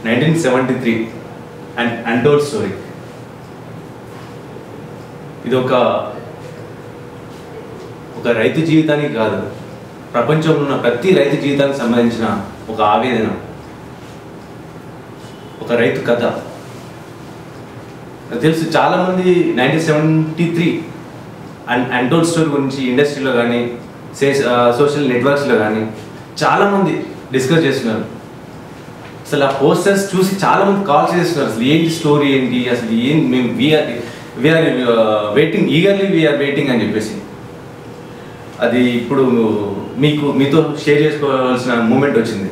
nineteen seventy three and untold story ఇది ఒక ఒక రైతు జీవితానికి కాదు ప్రపంచంలో ఉన్న ప్రతి రైతు జీవితానికి సంబంధించిన ఒక ఆవేదన ఒక రైతు కథ నాకు తెలుసు చాలామంది nineteen seventy three and untold story గురించి ఇండస్ట్రీలో కానీ సే సోషల్ నెట్వర్క్స్లో కానీ చాలామంది డిస్కస్ చేస్తున్నారు అసలు ఆ పోస్టర్స్ చూసి చాలామంది కాల్ చేస్తున్నారు అసలు ఏంటి స్టోరీ ఏంటి అసలు ఏం మేము we're we're waiting eagerly we're waiting అని చెప్పేసి అది ఇప్పుడు మీకు మీతో షేర్ చేసుకోవాల్సిన మూమెంట్ వచ్చింది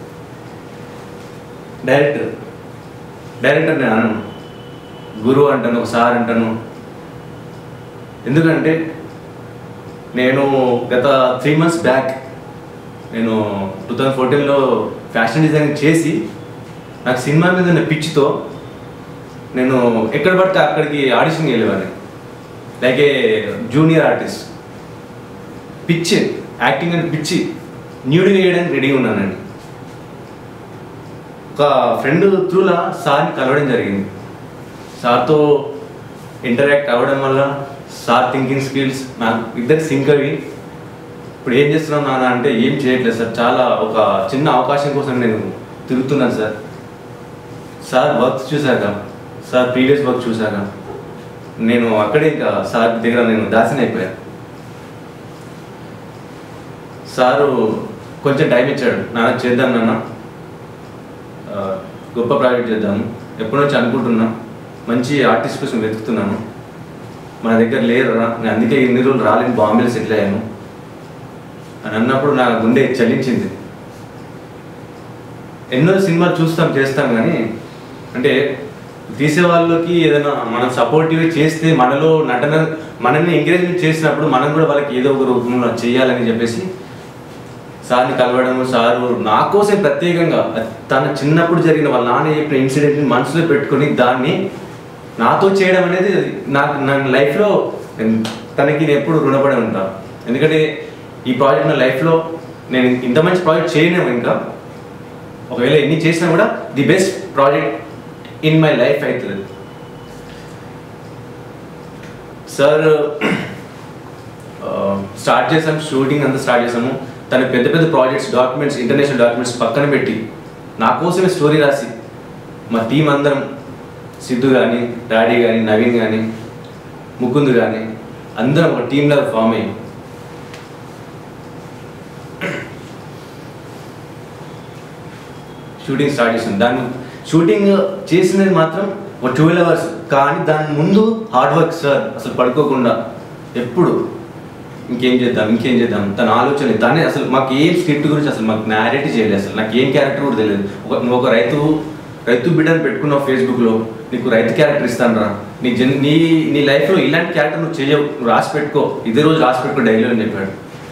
డైరెక్టర్ డైరెక్టర్ నేను అనను గురువు అంటాను ఒక సార్ అంటాను ఎందుకంటే నేను గత త్రీ మంత్స్ బ్యాక్ నేను టూ థౌజండ్ ఫోర్టీన్లో ఫ్యాషన్ డిజైనింగ్ చేసి నాకు సినిమా మీద ఉన్న పిచ్చితో నేను ఎక్కడ పడితే అక్కడికి ఆడిషన్కి వెళ్ళేవాడిని లైక్ ఏ జూనియర్ ఆర్టిస్ట్ పిచ్చి యాక్టింగ్ అంటే పిచ్చి న్యూడ్గా వేయడానికి రెడీగా ఉన్నానండి ఒక ఫ్రెండ్ త్రూలా సార్ని కలవడం జరిగింది సార్తో ఇంటరాక్ట్ అవ్వడం వల్ల సార్ థింకింగ్ స్కిల్స్ నాకు ఇద్దరు సింక్ అవి ఇప్పుడు ఏం చేస్తున్నాం నాన్న అంటే ఏం చేయట్లేదు సార్ చాలా ఒక చిన్న అవకాశం కోసం నేను తిరుగుతున్నాను సార్ సార్ వర్క్ చూశాక సార్ ప్రీవియస్ వర్క్ చూశాక నేను అక్కడే ఇంకా సార్ దగ్గర నేను దాసిన అయిపోయాను సారు కొంచెం టైం ఇచ్చాడు నాన్న చేద్దాం నాన్న ఆ, గొప్ప ప్రాజెక్ట్ చేద్దాము ఎప్పటి నుంచి అనుకుంటున్నా మంచి ఆర్టిస్ట్ కోసం వెతుకుతున్నాను మన దగ్గర లేరురా నేను అందుకే ఇన్ని రోజులు రాలేని బాంబేలో సెటిల్ అయ్యాను అని అన్నప్పుడు నా గుండె చలించింది ఎన్నో సినిమాలు చూస్తాం చేస్తాం కానీ అంటే తీసే వాళ్ళకి ఏదైనా మనం సపోర్టివ్ చేస్తే మనలో నటన మనల్ని ఎంకరేజ్మెంట్ చేసినప్పుడు మనం కూడా వాళ్ళకి ఏదో ఒక రూపంలో చేయాలని చెప్పేసి సార్ని కలవడము సారు నా కోసం ప్రత్యేకంగా తన చిన్నప్పుడు జరిగిన వాళ్ళ నాన్న చెప్పిన ఇన్సిడెంట్ని మనసులో పెట్టుకొని దాన్ని నాతో చేయడం అనేది నాకు నా లైఫ్లో తనకి నేను ఎప్పుడు రుణపడి ఉంటాను ఎందుకంటే ఈ ప్రాజెక్ట్ నా లైఫ్లో నేను ఇంత మంచి ప్రాజెక్ట్ చేయలేము ఇంకా ఒకవేళ ఎన్ని చేసినా కూడా the best project in my life అవుతుంది సార్ స్టార్ట్ చేసాము షూటింగ్ అంతా స్టార్ట్ చేసాము తన పెద్ద పెద్ద ప్రాజెక్ట్స్ డాక్యుమెంట్స్ ఇంటర్నేషనల్ డాక్యుమెంట్స్ పక్కన పెట్టి నా కోసమే స్టోరీ రాసి మా టీం అందరం సిద్ధు కానీ డాడీ కానీ నవీన్ కానీ ముకుంద్ కానీ అందరం ఒక టీంలా ఫామ్ అయ్యాం షూటింగ్ స్టార్ట్ చేసాం దాన్ని షూటింగ్ చేసినది మాత్రం ఒక ట్వెల్వ్ అవర్స్ కానీ దాని ముందు హార్డ్ వర్క్ సార్ అసలు పడుకోకుండా ఎప్పుడు ఇంకేం చేద్దాం ఇంకేం చేద్దాం తన ఆలోచన తనే అసలు మాకు ఏం స్క్రిప్ట్ గురించి అసలు మాకు నేరేట్ చేయలేదు అసలు నాకు ఏం క్యారెక్టర్ కూడా తెలియదు ఒక నువ్వు ఒక రైతు రైతు బిడ్డని పెట్టుకున్నావు ఫేస్బుక్లో నీకు రైతు క్యారెక్టర్ ఇస్తాను రా నీ జన్ నీ నీ లైఫ్లో ఇలాంటి క్యారెక్టర్ నువ్వు చేయవు నువ్వు రాసి పెట్టుకో ఇదే రోజు రాసి పెట్టుకో డైలీలో అని చెప్పాడు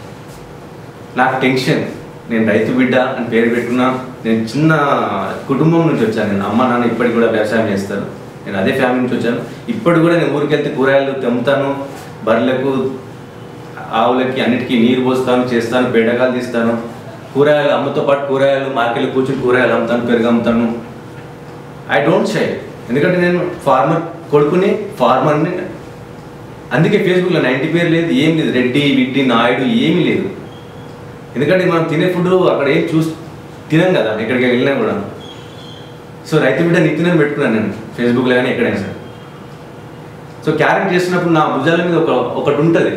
నాకు టెన్షన్ నేను రైతు బిడ్డ అని పేరు పెట్టుకున్నా నేను చిన్న కుటుంబం నుంచి వచ్చాను నేను అమ్మ నాన్న ఇప్పటికి కూడా వ్యవసాయం చేస్తారు నేను అదే ఫ్యామిలీ నుంచి వచ్చాను ఇప్పటికి కూడా నేను ఊరికి వెళ్తే కూరగాయలు తెమ్ముతాను బర్రెలకు ఆవులకి అన్నిటికీ నీరు పోస్తాను చేస్తాను బెడగాలు తీస్తాను కూరగాయలు అమ్మతో పాటు కూరగాయలు మార్కెట్లో కూర్చుని కూరగాయలు అమ్ముతాను పెరుగు అమ్ముతాను ఐ డోంట్ షై ఎందుకంటే నేను ఫార్మర్ కొడుకుని ఫార్మర్ని అందుకే ఫేస్బుక్లో నైంటీ పేరు లేదు ఏం లేదు రెడ్డి విట్టి నాయుడు ఏమీ లేదు ఎందుకంటే మనం తినే ఫుడ్ అక్కడ ఏం చూసి తినం కదా ఎక్కడికి వెళ్ళినా కూడా సో రైతు బిడ్డ నిత్యం పెట్టుకున్నాను నేను ఫేస్బుక్లో కానీ ఎక్కడైనా సరే సో క్యారెక్ట్ చేస్తున్నప్పుడు నా భుజాల మీద ఒక ఒకటి ఉంటుంది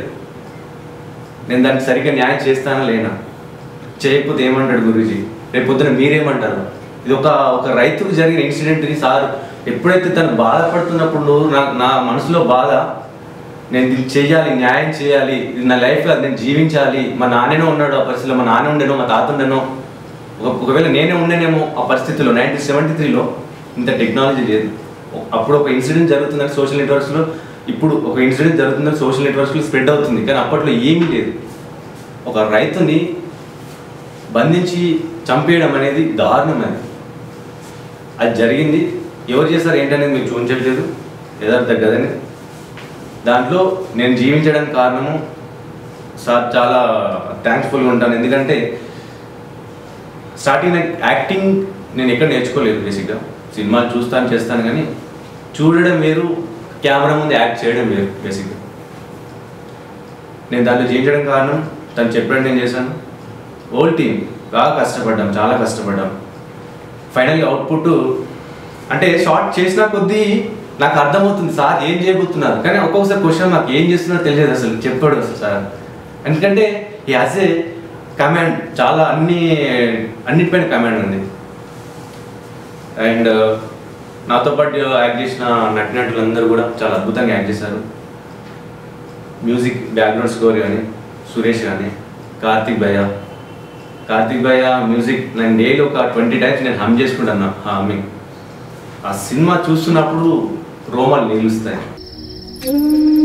నేను దానికి సరిగ్గా న్యాయం చేస్తానా లేనా చేయకపోతే ఏమంటాడు గురూజీ రేపు పొద్దున మీరేమంటారు ఇది ఒక ఒక రైతుకు జరిగిన ఇన్సిడెంట్ని సార్ ఎప్పుడైతే తను బాధపడుతున్నప్పుడు నా నా మనసులో బాధ నేను ఇది చేయాలి న్యాయం చేయాలి ఇది నా లైఫ్లో నేను జీవించాలి మా నాన్ననే ఉన్నాడు ఆ పరిస్థితిలో మా నాన్న ఉండేనో మా తాత ఉండేనో ఒక ఒకవేళ నేనే ఉండేనేమో ఆ పరిస్థితిలో నైన్టీన్ సెవెంటీ త్రీలో ఇంత టెక్నాలజీ లేదు అప్పుడు ఒక ఇన్సిడెంట్ జరుగుతుందని సోషల్ నెట్వర్క్స్లో ఇప్పుడు ఒక ఇన్సిడెంట్ జరుగుతుందని సోషల్ నెట్వర్క్స్లో స్ప్రెడ్ అవుతుంది కానీ అప్పట్లో ఏమీ లేదు ఒక రైతుని బంధించి చంపేయడం అనేది దారుణమైనది అది జరిగింది ఎవరు చేశారు ఏంటనేది మీకు చూపించట్లేదు యథార్థ కదని దాంట్లో నేను జీవించడానికి కారణము సార్ చాలా థ్యాంక్ఫుల్గా ఉంటాను ఎందుకంటే స్టార్టింగ్ నాకు యాక్టింగ్ నేను ఎక్కడ నేర్చుకోలేదు బేసిక్గా సినిమాలు చూస్తాను చేస్తాను కానీ చూడడం వేరు కెమెరా ముందు యాక్ట్ చేయడం వేరు బేసిక్గా నేను దాంట్లో చేయించడం కారణం తను చెప్పినట్టు నేను చేశాను ఓల్డ్ టీం బాగా కష్టపడ్డాం చాలా కష్టపడ్డాం ఫైనల్గా అవుట్పుట్ అంటే షార్ట్ చేసిన కొద్దీ నాకు అర్థమవుతుంది సార్ ఏం చేయబోతున్నారు కానీ ఒక్కొక్కసారి క్వశ్చన్ నాకు ఏం చేస్తున్నారో తెలియదు అసలు చెప్పాడు అసలు సార్ ఎందుకంటే ఈ యాజ్ ఏ కమాండ్ చాలా అన్ని అన్నిటిపైన కమాండ్ ఉంది అండ్ నాతో పాటు యాక్ట్ చేసిన నటినటులందరూ కూడా చాలా అద్భుతంగా యాక్ట్ చేశారు మ్యూజిక్ బ్యాక్గ్రౌండ్ స్కోర్ కానీ సురేష్ కానీ కార్తిక్ భయ్య కార్తిక్ భయ్య మ్యూజిక్ నేను డైలీ ఒక ట్వంటీ టైమ్స్ నేను హమ్ చేసుకుంటాను హమ్మింగ్ ఆ సినిమా చూస్తున్నప్పుడు రోమాలు నిలుస్తాయి